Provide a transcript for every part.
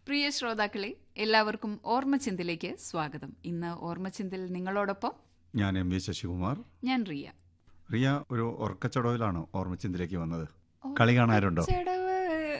പ്രിയ ശ്രോതാക്കളെ എല്ലാവർക്കും ഓർമ്മചിന്തിലേക്ക് സ്വാഗതം ഇന്ന് ഓർമ്മചിന്തിൽ നിങ്ങളോടൊപ്പം ഞാൻ എം വി ശശികുമാർ ഞാൻ റിയ റിയ ഒരു ഉറക്കച്ചടവിലാണോ ഓർമ്മച്ചിന്തിലേക്ക് വന്നത് കളി കാണാറുണ്ടോ ചെടവ്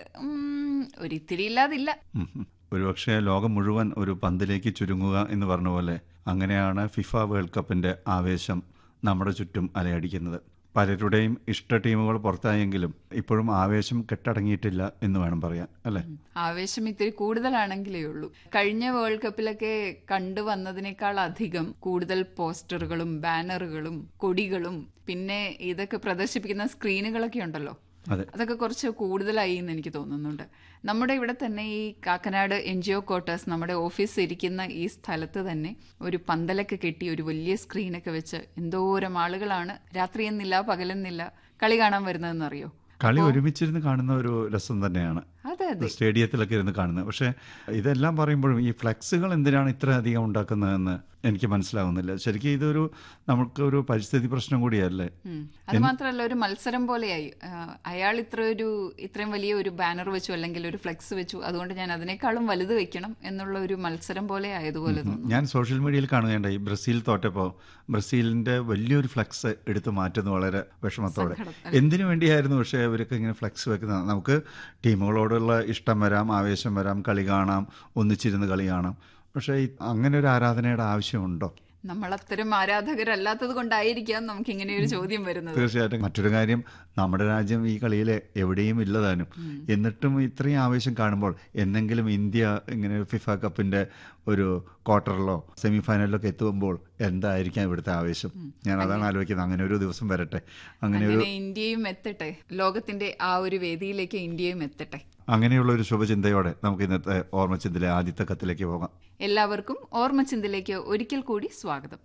ഉം, ഒരിത്തിരി ഇല്ലാതില്ല ഉം ഉം. ഒരുപക്ഷെ ലോകം മുഴുവൻ ഒരു പന്തിലേക്ക് ചുരുങ്ങുക എന്ന് പറഞ്ഞ പോലെ അങ്ങനെയാണ് ഫിഫ വേൾഡ് കപ്പിന്റെ ആവേശം നമ്മുടെ ചുറ്റും അലയടിക്കുന്നത് പലരുടെയും ഇഷ്ട ടീമുകൾ പുറത്തായെങ്കിലും ഇപ്പോഴും ആവേശം കെട്ടടങ്ങിയിട്ടില്ല എന്ന് വേണം പറയാൻ അല്ലേ ആവേശം ഇത്തിരി കൂടുതലാണെങ്കിലേ ഉള്ളൂ കഴിഞ്ഞ വേൾഡ് കപ്പിലൊക്കെ കണ്ടുവന്നതിനേക്കാൾ അധികം കൂടുതൽ പോസ്റ്ററുകളും ബാനറുകളും കൊടികളും പിന്നെ ഇതൊക്കെ പ്രദർശിപ്പിക്കുന്ന സ്ക്രീനുകളൊക്കെ ഉണ്ടല്ലോ അതെ അതൊക്കെ കുറച്ച് കൂടുതലായി എന്ന് എനിക്ക് തോന്നുന്നുണ്ട് നമ്മുടെ ഇവിടെ തന്നെ ഈ Kakkanad N G O quarters നമ്മുടെ ഓഫീസ് ഇരിക്കുന്ന ഈ സ്ഥലത്ത് തന്നെ ഒരു പന്തലൊക്കെ കെട്ടി ഒരു വലിയ സ്ക്രീനൊക്കെ വെച്ച് എന്തോരം ആളുകളാണ് രാത്രിയെന്നില്ല പകലെന്നില്ല കളി കാണാൻ വരുന്നതെന്നറിയോ കളി ഒരുമിച്ചിരുന്ന് കാണുന്ന ഒരു രസം തന്നെയാണ് അതെ അതെ സ്റ്റേഡിയത്തിലൊക്കെ ഇരുന്ന് കാണുന്നത് പക്ഷേ ഇതെല്ലാം പറയുമ്പോഴും ഈ ഫ്ലെക്സുകൾ എന്തിനാണ് ഇത്ര അധികം ഉണ്ടാക്കുന്നതെന്ന് എനിക്ക് മനസ്സിലാവുന്നില്ല ശരിക്കും ഇതൊരു നമുക്ക് ഒരു പരിസ്ഥിതി പ്രശ്നം കൂടിയല്ലേ ഉം. അത് മാത്രമല്ല ഒരു മത്സരം പോലെയായി ആ, അയാൾ ഇത്ര ഒരു ഇത്രയും വലിയ ഒരു ബാനർ വെച്ചു അല്ലെങ്കിൽ ഒരു ഫ്ലെക്സ് വെച്ചു അതുകൊണ്ട് ഞാൻ അതിനേക്കാളും വലുത് വെക്കണം എന്നുള്ള ഒരു മത്സരം പോലെ ആയതുപോലെ തോന്നുന്നു ഞാൻ സോഷ്യൽ മീഡിയയിൽ കാണുകയുണ്ടായി ബ്രസീൽ തോറ്റപ്പോൾ ബ്രസീലിന്റെ വലിയൊരു ഫ്ലെക്സ് എടുത്തു മാറ്റുന്നു വളരെ വിഷമത്തോടെ എന്തിനു വേണ്ടിയായിരുന്നു പക്ഷേ അവരൊക്കെ ഇങ്ങനെ ഫ്ലെക്സ് വെക്കുന്നത് നമുക്ക് ടീമുകളോടുള്ള ഇഷ്ടം വരാം ആവേശം വരാം കളി കാണാം ഒന്നിച്ചിരുന്ന് കളി കാണാം പക്ഷേ ഈ അങ്ങനെ ഒരു ആരാധനയുടെ ആവശ്യമുണ്ടോ നമ്മൾ അത്തരം ആരാധകരല്ലാത്തത് കൊണ്ടായിരിക്കാം നമുക്ക് ഇങ്ങനെ ഒരു ചോദ്യം വരുന്നത് തീർച്ചയായിട്ടും മറ്റൊരു കാര്യം നമ്മുടെ രാജ്യം ഈ കളിയിൽ എവിടെയും ഇല്ലതാനും എന്നിട്ടും ഇത്രയും ആവേശം കാണുമ്പോൾ എന്നെങ്കിലും ഇന്ത്യ ഇങ്ങനെ ഫിഫ കപ്പിന്റെ ഒരു ക്വാർട്ടറിലോ സെമി ഫൈനലിലൊക്കെ എത്തുമ്പോൾ എന്തായിരിക്കാം ഇവിടുത്തെ ആവേശം ഞാൻ അതാണ് ആലോചിക്കുന്നത് അങ്ങനെ ഒരു ദിവസം വരട്ടെ അങ്ങനെ ഒരു അങ്ങനെ ഇന്ത്യയും എത്തട്ടെ ലോകത്തിന്റെ ആ ഒരു വേദിയിലേക്ക് ഇന്ത്യയും എത്തട്ടെ അങ്ങനെയുള്ള ഒരു ശുഭചിന്തയോടെ നമുക്ക് ഇന്നത്തെ ഓർമ്മച്ചിന്തിലെ ആദ്യത്തെ കത്തിലേക്ക് പോകാം എല്ലാവർക്കും ഓർമ്മചിന്തയിലേക്ക് ഒരിക്കൽ കൂടി സ്വാഗതം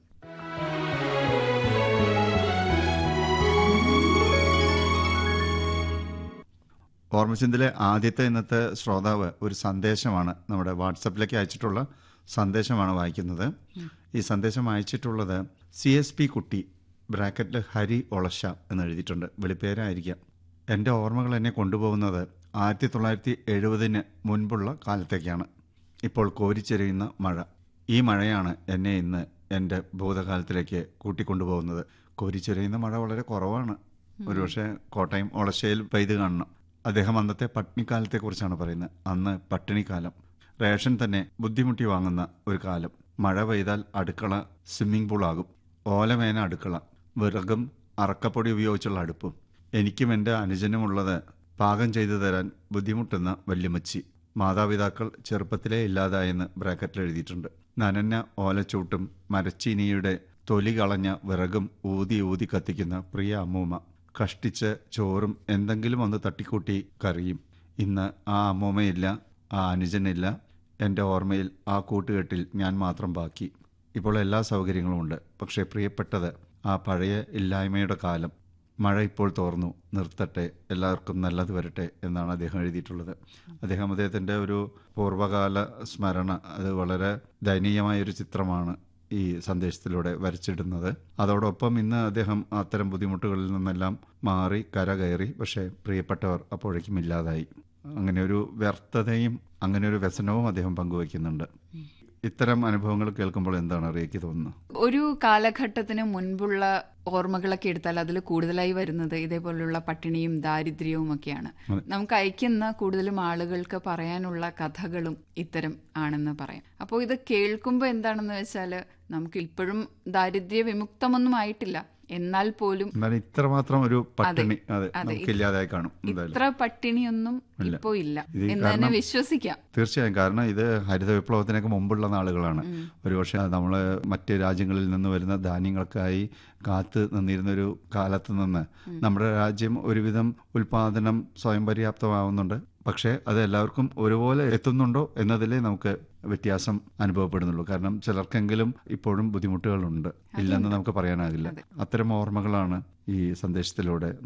ഓർമ്മച്ചിന്തിലെ ആദ്യത്തെ ഇന്നത്തെ ശ്രോതാവ് ഒരു സന്ദേശമാണ് നമ്മുടെ വാട്സപ്പിലേക്ക് അയച്ചിട്ടുള്ള സന്ദേശമാണ് വായിക്കുന്നത് ഈ സന്ദേശം അയച്ചിട്ടുള്ളത് സി എസ് പി കുട്ടി ബ്രാക്കറ്റിൽ ഹരി ഒളശ എന്ന് എഴുതിയിട്ടുണ്ട് വെളിപ്പേരായിരിക്കാം എൻ്റെ ഓർമ്മകൾ എന്നെ കൊണ്ടുപോകുന്നത് ആയിരത്തി തൊള്ളായിരത്തി എഴുപതിന് മുൻപുള്ള കാലത്തേക്കാണ് ഇപ്പോൾ കോരിച്ചെരിയുന്ന മഴ ഈ മഴയാണ് എന്നെ ഇന്ന് എൻ്റെ ഭൂതകാലത്തിലേക്ക് കൂട്ടിക്കൊണ്ടുപോകുന്നത് കോരിച്ചെരിയുന്ന മഴ വളരെ കുറവാണ് ഒരുപക്ഷെ കോട്ടയം ഒളശയിൽ പെയ്ത് കാണണം അദ്ദേഹം അന്നത്തെ പട്ടിണിക്കാലത്തെക്കുറിച്ചാണ് പറയുന്നത് അന്ന് പട്ടിണിക്കാലം റേഷൻ തന്നെ ബുദ്ധിമുട്ടി വാങ്ങുന്ന ഒരു കാലം മഴ പെയ്താൽ അടുക്കള സ്വിമ്മിംഗ് പൂളാകും ഓലമേന അടുക്കള വിറകും അറക്കപ്പൊടി ഉപയോഗിച്ചുള്ള അടുപ്പും എനിക്കും എൻ്റെ അനുജനുമുള്ളത് പാകം ചെയ്തു തരാൻ ബുദ്ധിമുട്ടുന്ന വല്യമ്മച്ചി മാതാപിതാക്കൾ ചെറുപ്പത്തിലേ ഇല്ലാതായെന്ന് ബ്രാക്കറ്റിൽ എഴുതിയിട്ടുണ്ട് നനഞ്ഞ ഓലച്ചൂട്ടും മരച്ചീനിയുടെ തൊലി കളഞ്ഞ വിറകും ഊതി ഊതി കത്തിക്കുന്ന പ്രിയ അമ്മൂമ്മ കഷ്ടിച്ച് ചോറും എന്തെങ്കിലും ഒന്ന് തട്ടിക്കൂട്ടി കറിയും ഇന്ന് ആ അമ്മൂമ്മയില്ല ആ അനുജനില്ല എൻ്റെ ഓർമ്മയിൽ ആ കൂട്ടുകെട്ടിൽ ഞാൻ മാത്രം ബാക്കി ഇപ്പോൾ എല്ലാ സൗകര്യങ്ങളും ഉണ്ട് പക്ഷേ പ്രിയപ്പെട്ടത് ആ പഴയ ഇല്ലായ്മയുടെ കാലം മഴ ഇപ്പോൾ തോർന്നു നിർത്തട്ടെ എല്ലാവർക്കും നല്ലത് വരട്ടെ എന്നാണ് അദ്ദേഹം എഴുതിയിട്ടുള്ളത് അദ്ദേഹം അദ്ദേഹത്തിൻ്റെ ഒരു പൂർവ്വകാല സ്മരണ അത് വളരെ ദയനീയമായ ഒരു ചിത്രമാണ് ഈ സന്ദേശത്തിലൂടെ വരച്ചിടുന്നത് അതോടൊപ്പം ഇന്ന് അദ്ദേഹം അത്തരം ബുദ്ധിമുട്ടുകളിൽ നിന്നെല്ലാം മാറി കരകയറി പക്ഷേ പ്രിയപ്പെട്ടവർ അപ്പോഴേക്കും ഇല്ലാതായി അങ്ങനെ ഒരു വ്യർത്ഥതയും അങ്ങനെ ഒരു വ്യസനവും അദ്ദേഹം പങ്കുവയ്ക്കുന്നുണ്ട് ഇത്തരം അനുഭവങ്ങൾ കേൾക്കുമ്പോൾ എന്താണ് അറിയിക്ക് തോന്നുന്നത് ഒരു കാലഘട്ടത്തിന് മുൻപുള്ള ഓർമ്മകളൊക്കെ എടുത്താൽ അതിൽ കൂടുതലായി വരുന്നത് ഇതേപോലുള്ള പട്ടിണിയും ദാരിദ്ര്യവും ഒക്കെയാണ് നമുക്ക് അയക്കുന്ന കൂടുതലും ആളുകൾക്ക് പറയാനുള്ള കഥകളും ഇത്തരം ആണെന്ന് പറയാം അപ്പോൾ ഇത് കേൾക്കുമ്പോൾ എന്താണെന്ന് വെച്ചാൽ നമുക്ക് ഇപ്പോഴും ദാരിദ്ര്യ വിമുക്തമൊന്നും ആയിട്ടില്ല എന്നാൽ പോലും എന്നാലും ഇത്രമാത്രം ഒരു പട്ടിണി അതെ അതെ. നമുക്ക് ഇല്ലാതായി കാണും എന്തായാലും ഇത്ര പട്ടിണിയൊന്നും ഇപ്പോ ഇല്ല ഇത് എന്ന് തന്നെ വിശ്വസിക്കാം തീർച്ചയായും കാരണം ഇത് ഹരിത വിപ്ലവത്തിനൊക്കെ മുമ്പുള്ള നാളുകളാണ് ഒരുപക്ഷെ നമ്മൾ മറ്റ് രാജ്യങ്ങളിൽ നിന്ന് വരുന്ന ധാന്യങ്ങൾക്കായി കാത്ത് നിന്നിരുന്ന ഒരു കാലത്ത് നിന്ന് നമ്മുടെ രാജ്യം ഒരുവിധം ഉൽപാദനം സ്വയം പര്യാപ്തമാവുന്നുണ്ട് പക്ഷേ അത് എല്ലാവർക്കും ഒരുപോലെ എത്തുന്നുണ്ടോ എന്നതിലേ നമുക്ക് വ്യത്യാസം അനുഭവപ്പെടുന്നുള്ളൂ കാരണം ചിലർക്കെങ്കിലും ഇപ്പോഴും ബുദ്ധിമുട്ടുകളുണ്ട് ഇല്ലെന്ന് നമുക്ക് പറയാനാകില്ല അത്തരം ഓർമ്മകളാണ് ഈ സന്ദേശത്തിലൂടെ